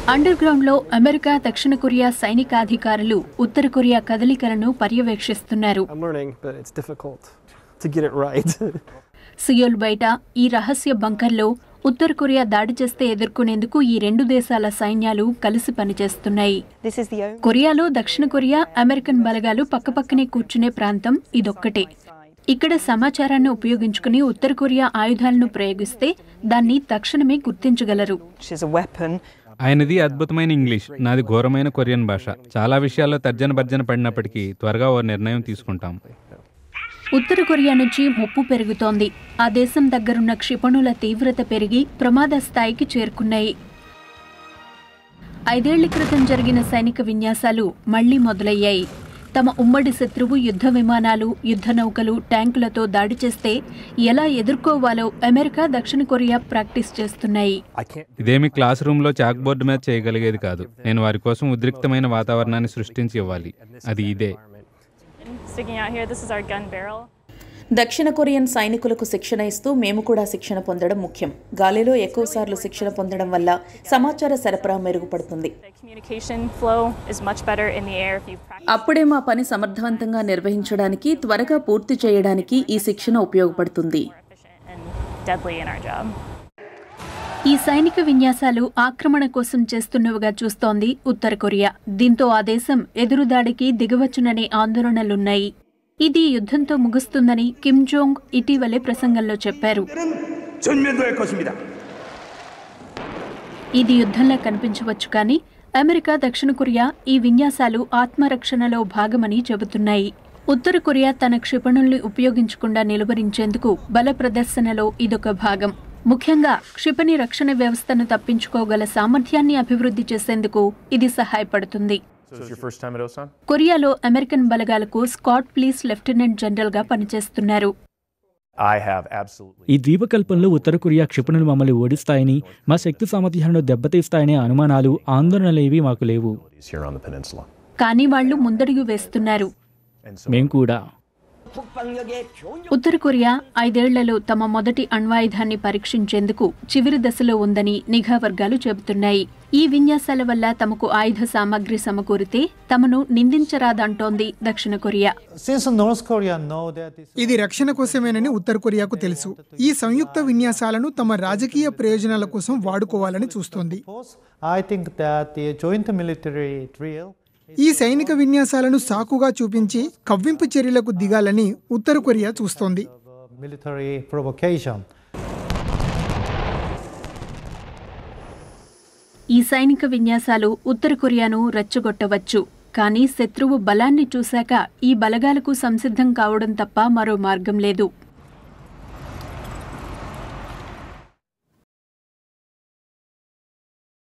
Under underground లో America దక్షిణ Korea సైనికాధికారులు ఉత్తర కొరియా కదలికలను పర్యవేక్షిస్తున్నారు I'm learning, but it's difficult to get it right. Seoul బయట ఈ రహస్య బంకర్లో ఉత్తర కొరియా దాడి చేస్తే ఎదుర్కొనేందుకు ఈ రెండు దేశాల సైన్యాలు కలిసి పనిచేస్తున్నాయి This is the only కొరియాలో దక్షిణ కొరియా అమెరికన్ బలగాలు పక్కపక్కనే కూర్చునే ప్రాంతం ఇదొక్కటే ఇక్కడ సమాచారాన్ని ఉపయోగించుకుని ఉత్తర కొరియా ఆయుధాలను ప్రయోగిస్తే దాన్ని తక్షణమే గుర్తించగలరు which is a weapon. ఆయనది అద్భుతమైన ఇంగ్లీష్ నాది ఘోరమైన కొరియన్ భాష చాలా విషయాల్లో తర్జన భర్జన పడినప్పటికీ త్వరగా ఓ నిర్ణయం తీసుకుంటాం ఉత్తర కొరియా నుంచి ముప్పు పెరుగుతోంది ఆ దేశం దగ్గరున్న క్షిపణుల తీవ్రత పెరిగి ప్రమాద స్థాయికి చేరుకున్నాయి ఐదేళ్ల క్రితం జరిగిన సైనిక విన్యాసాలు మళ్లీ మొదలయ్యాయి తమ ఉమ్మడి శత్రువు యుద్ధ విమానాలు యుద్ధ నౌకలు ట్యాంకులతో దాడి చేస్తే ఎలా ఎదుర్కోవాలో అమెరికా దక్షిణ కొరియా ప్రాక్టీస్ చేస్తున్నాయి I can't. ఇదేమి క్లాస్ రూమ్లో చాక్ బోర్డు మీద చేయగలిగేది కాదు నేను వారి కోసం ఉద్రిక్తమైన వాతావరణాన్ని సృష్టించి ఇవ్వాలి అది ఇదే Sticking out here, this is our gun barrel. దక్షిణ కొరియన్ సైనికులకు శిక్షణ ఇస్తూ మేము కూడా శిక్షణ పొందడం ముఖ్యం గాలిలో ఎక్కువసార్లు శిక్షణ పొందడం వల్ల సమాచార సరఫరా మెరుగుపడుతుంది The communication flow is much better in the air if you practice అప్పుడే మా పని సమర్థవంతంగా నిర్వహించడానికి త్వరగా పూర్తి చేయడానికి ఈ శిక్షణ ఉపయోగపడుతుంది efficient and deadly in our job. ఈ సైనిక విన్యాసాలు ఆక్రమణ కోసం చేస్తున్నవిగా చూస్తోంది ఉత్తర కొరియా దీంతో ఆ దేశం ఎదురుదాడికి దిగవచ్చుననే ఆందోళనలున్నాయి ఇది యుద్ధంతో ముగుస్తుందని కిమ్ జోంగ్ ఇటీవలే ప్రసంగంలో చెప్పారు 전면도할 것입니다. ఇది యుద్ధంలా కనిపించవచ్చు కానీ అమెరికా దక్షిణ కొరియా ఈ విన్యాసాలు ఆత్మరక్షణలో భాగమని చెబుతున్నాయి ఉత్తర కొరియా తన క్షిపణుల్ని ఉపయోగించకుండా నిలువరించేందుకు బల ప్రదర్శనలో ఇదొక భాగం ముఖ్యంగా క్షిపణి రక్షణ వ్యవస్థను తప్పించుకోగల సామర్థ్యాన్ని అభివృద్ధి చేసేందుకు ఇది సహాయపడుతుంది So it's your first time at Osan? కొరియాలో అమెరికన్ బలగాలకు స్కాట్ ప్లీస్ లెఫ్టినెంట్ జనరల్గా పనిచేస్తున్నారు I have absolutely. ఈ ద్వీపకల్పంలో ఉత్తర కొరియా క్షిపణులు మమ్మల్ని ఓడిస్తాయని మా శక్తి సామర్థ్యాలను దెబ్బతీస్తాయనే అనుమానాలు ఆందోళనలేవి మాకు లేవు abilities here on the peninsula. కానీ వాళ్లు ముందడుగు వేస్తున్నారు And so మేం కూడా ఉత్తర కొరియా ఐదేళ్లలో తమ మొదటి అణ్వాయుధాన్ని పరీక్షించేందుకు చివరి దశలో ఉందని నిఘా వర్గాలు చెబుతున్నాయి ఈ విన్యాసాల వల్ల తమకు ఆయుధ సామగ్రి సమకూరితే తమను నిందించరాదంటోంది దక్షిణ Korea Since North Korea know that this ఇది రక్షణ కోసమేనని ఉత్తర కొరియాకు తెలుసు ఈ సంయుక్త విన్యాసాలను తమ రాజకీయ ప్రయోజనాల కోసం వాడుకోవాలని చూస్తోంది force, I think that the joint military drill ఈ సైనిక విన్యాసాలను సాకుగా చూపించి కవ్వింపు చర్యలకు దిగాలని ఉత్తర కొరియా చూస్తోంది uh, military provocation. ఈ సైనిక విన్యాసాలు ఉత్తర కొరియాను రెచ్చగొట్టవచ్చు కానీ శత్రువు బలాన్ని చూశాక ఈ బలగాలకు సంసిద్ధం కావడం తప్ప మరో మార్గం లేదు